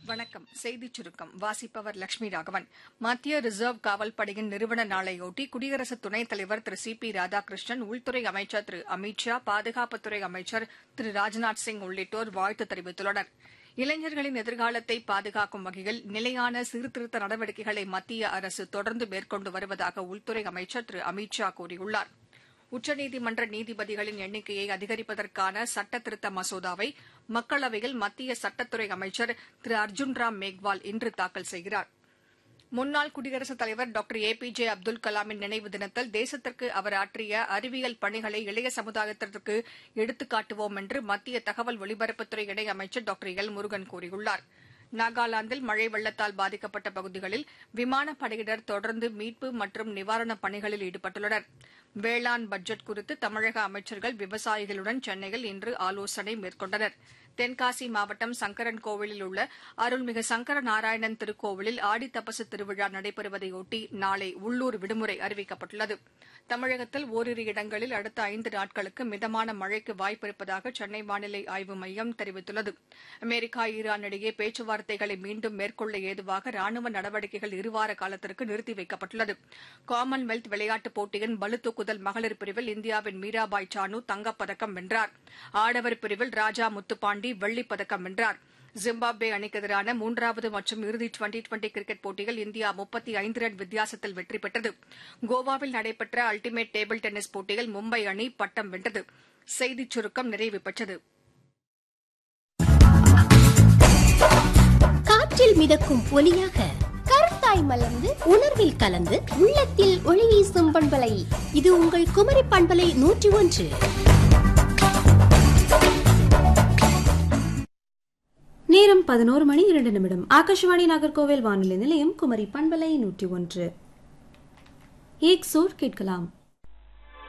வணக்கம் செய்திச் சுருக்கம் வாசிப்பவர் லட்சுமி ராகவன் மத்திய ரிசர்வ் காவல் படையின் நிறுவன நாளையொட்டி குடியரசு துணைத் தலைவர் திரு சி பி ராதாகிருஷ்ணன் உள்துறை அமைச்சர் திரு அமித் ஷா பாதுகாப்புத்துறை அமைச்சர் திரு ராஜ்நாத் சிங் உள்ளிட்டோர் வாழ்த்து தெரிவித்துள்ளனர் இளைஞர்களின் எதிர்காலத்தை பாதுகாக்கும் வகையில் நிலையான சீர்திருத்த நடவடிக்கைகளை மத்திய அரசு தொடர்ந்து மேற்கொண்டு வருவதாக உள்துறை அமைச்சர் திரு அமித் ஷா கூறியுள்ளார் உச்சநீதிமன்ற நீதிபதிகளின் எண்ணிக்கையை அதிகரிப்பதற்கான சட்ட திருத்த மசோதாவை மக்களவையில் மத்திய சட்டத்துறை அமைச்சர் திரு அர்ஜுன் ராம் மேக்வால் இன்று தாக்கல் செய்கிறார் முன்னாள் குடியரசுத் தலைவர் doctor A P J Abdul கலாமின் நினைவு தினத்தில் தேசத்திற்கு அவர் ஆற்றிய அறிவியல் பணிகளை இளைய சமுதாயத்திற்கு எடுத்துக்காட்டுவோம் என்று மத்திய தகவல் ஒலிபரப்புத்துறை இணையமைச்சர் டாக்டர் எல் முருகன் கூறியுள்ளார் நாகாலாந்தில் மழை வெள்ளத்தால் பாதிக்கப்பட்ட பகுதிகளில் விமானப்படையினர் தொடர்ந்து மீட்பு மற்றும் நிவாரணப் பணிகளில் ஈடுபட்டுள்ளனர் வேளாண் பட்ஜெட் குறித்து தமிழக அமைச்சர்கள் விவசாயிகளுடன் சென்னையில் இன்று ஆலோசனை மேற்கொண்டனர் தென்காசி மாவட்டம் சங்கரன் கோவிலில் உள்ள அருள்மிகு சங்கர நாராயணன் திருக்கோவிலில் ஆடித்தபசு திருவிழா நடைபெறுவதையொட்டி நாளை உள்ளூர் விடுமுறை அறிவிக்கப்பட்டுள்ளது தமிழகத்தில் ஓரிரு இடங்களில் அடுத்த ஐந்து நாட்களுக்கு மிதமான மழைக்கு வாய்ப்பிருப்பதாக சென்னை வானிலை ஆய்வு மையம் தெரிவித்துள்ளது அமெரிக்கா ஈரான் இடையே பேச்சுவார்த்தைகளை மீண்டும் மேற்கொள்ள ஏதுவாக ராணுவ நடவடிக்கைகள் இருவார காலத்திற்கு நிறுத்தி வைக்கப்பட்டுள்ளது காமன்வெல்த் விளையாட்டுப் போட்டியின் பளுதூக்குதல் மகளிர் பிரிவில் இந்தியாவின் மீராபாய் சானு தங்கப்பதக்கம் வென்றார் ஆடவர் பிரிவில் ராஜா முத்துப்பாண்டி வெள்ளிப் பதக்கம் வென்றார் ஜிம்பாப்வே அணிக்கு எதிரான மூன்றாவது மற்றும் இறுதி டுவெண்டி டுவெண்டி கிரிக்கெட் போட்டியில் இந்தியா முப்பத்தி ஐந்து ரன் வித்தியாசத்தில் வெற்றி பெற்றது கோவாவில் நடைபெற்ற அல்டிமேட் டேபிள் டென்னிஸ் போட்டியில் மும்பை அணி பட்டம் வென்றது செய்திச் சுருக்கம் நிறைவு பெற்றது காற்றில் மிதக்கும் ஒலியாக கருத்தாய் மலர்ந்து உணர்வில் கலந்து உள்ளத்தில் ஒளி வீசும் பண்பலை இது உங்கள் குமரி பண்பலை நூற்றி ஒன்று நேரம் பதினோரு மணி இரண்டு நிமிடம் ஆகாஷவாணி நாகர்கோவில் வானொலி நிலையம் குமரி பண்பலை நூற்றி ஒன்று ஏக் சோர் கேட்கலாம்